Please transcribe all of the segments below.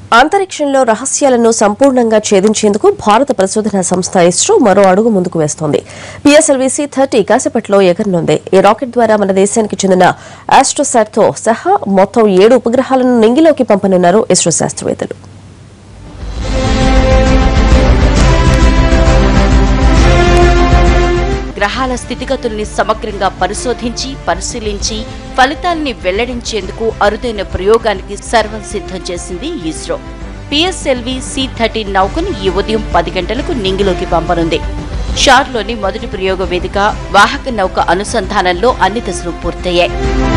అంతరిక్షంలో రహస్యాలను సంపూర్ణంగా ఛేదించేందుకు భారత పరిశోధన సంస్థ ఇస్రో మరో అడుగు ముందుకు వేస్తోంది పిఎస్ఎల్వి సి థర్టీ కాసేపట్లో ఎగరనుంది ఈ రాకెట్ ద్వారా మన దేశానికి చెందిన ఆస్ట్రోసాట్ తో సహా మొత్తం ఏడు ఉపగ్రహాలను నింగిలోకి పంపనున్నారు ఇస్రో శాస్త్రవేత్తలు గ్రహాల స్థితిగతుల్ని సమగ్రంగా పరిశోధించి పరిశీలించి ఫలితాల్ని వెల్లడించేందుకు అరుదైన ప్రయోగానికి సర్వం సిద్ధం చేసింది ఇస్రో పిఎస్ఎల్వి సి థర్టీ నౌకను ఈ ఉదయం పది గంటలకు నింగిలోకి పంపనుంది షార్లోని మొదటి ప్రయోగ వేదిక వాహక నౌక అనుసంధానంలో అన్ని దశలు పూర్తయ్యాయి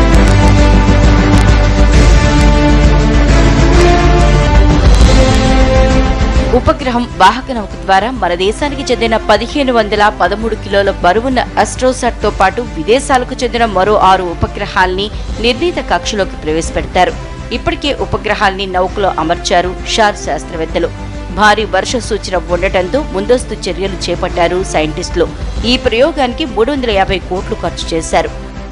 ఉపగ్రహం వాహక నౌక ద్వారా మన దేశానికి చెందిన పదిహేను వందల పదమూడు కిలోల బరువున్న అస్ట్రోసాట్ తో పాటు విదేశాలకు చెందిన మరో ఆరు ఉపగ్రహాల్ని నిర్ణీత కక్షలోకి ప్రవేశపెడతారు ఇప్పటికే ఉపగ్రహాల్ని నౌకలో అమర్చారు షార్ శాస్త్రవేత్తలు భారీ వర్ష సూచన ఉండటంతో ముందస్తు చర్యలు చేపట్టారు సైంటిస్టులు ఈ ప్రయోగానికి మూడు వందల యాభై కోట్లు ఖర్చు చేశారు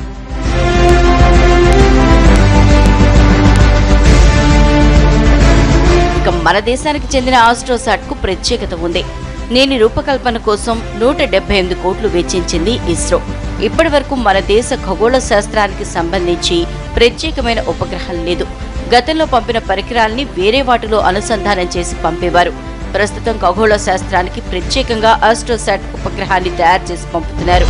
ఇక మన దేశానికి చెందిన ఆస్ట్రోసాట్ కు ప్రత్యేకత ఉంది దీని రూపకల్పన కోసం నూట డెబ్బై ఎనిమిది కోట్లు వెచ్చించింది ఇస్రో ఇప్పటి వరకు మన దేశ ఖగోళ శాస్త్రానికి సంబంధించి ప్రత్యేకమైన ఉపగ్రహం లేదు గతంలో పంపిన పరికరాల్ని వేరే వాటిలో అనుసంధానం చేసి పంపేవారు ప్రస్తుతం ఖగోళ శాస్త్రానికి ప్రత్యేకంగా ఆస్ట్రోసాట్ ఉపగ్రహాన్ని తయారు చేసి పంపుతున్నారు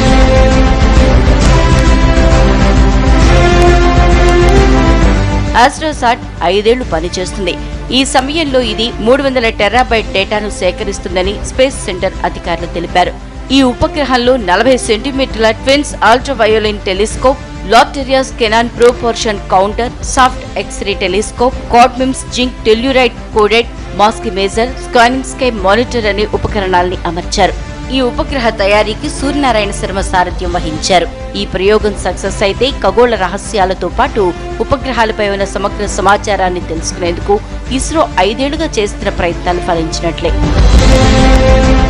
ఆస్ట్రోసాట్ ఐదేళ్లు పనిచేస్తుంది ఈ సమయంలో ఇది మూడు వందల టెరాబైట్ డేటాను సేకరిస్తుందని స్పేస్ సెంటర్ అధికారులు తెలిపారు ఈ ఉపగ్రహంలో నలభై సెంటీమీటర్ల ట్విన్స్ అల్ట్రావయోలిన్ టెలిస్కోప్ లాప్టెరియాస్ xenon proportion counter soft X-ray telescope cadmium zinc tellurite coded mask imager scanning sky monitor అనే ఉపకరణాల్ని అమర్చారు ఈ ఉపగ్రహ తయారీకి సూర్యనారాయణ శర్మ సారథ్యం వహించారు ఈ ప్రయోగం సక్సెస్ అయితే ఖగోళ రహస్యాలతో పాటు ఉపగ్రహాలపై ఉన్న సమగ్ర సమాచారాన్ని తెలుసుకునేందుకు ఇస్రో ఐదేళ్లుగా చేస్తున్న ప్రయత్నాలు ఫలించినట్లే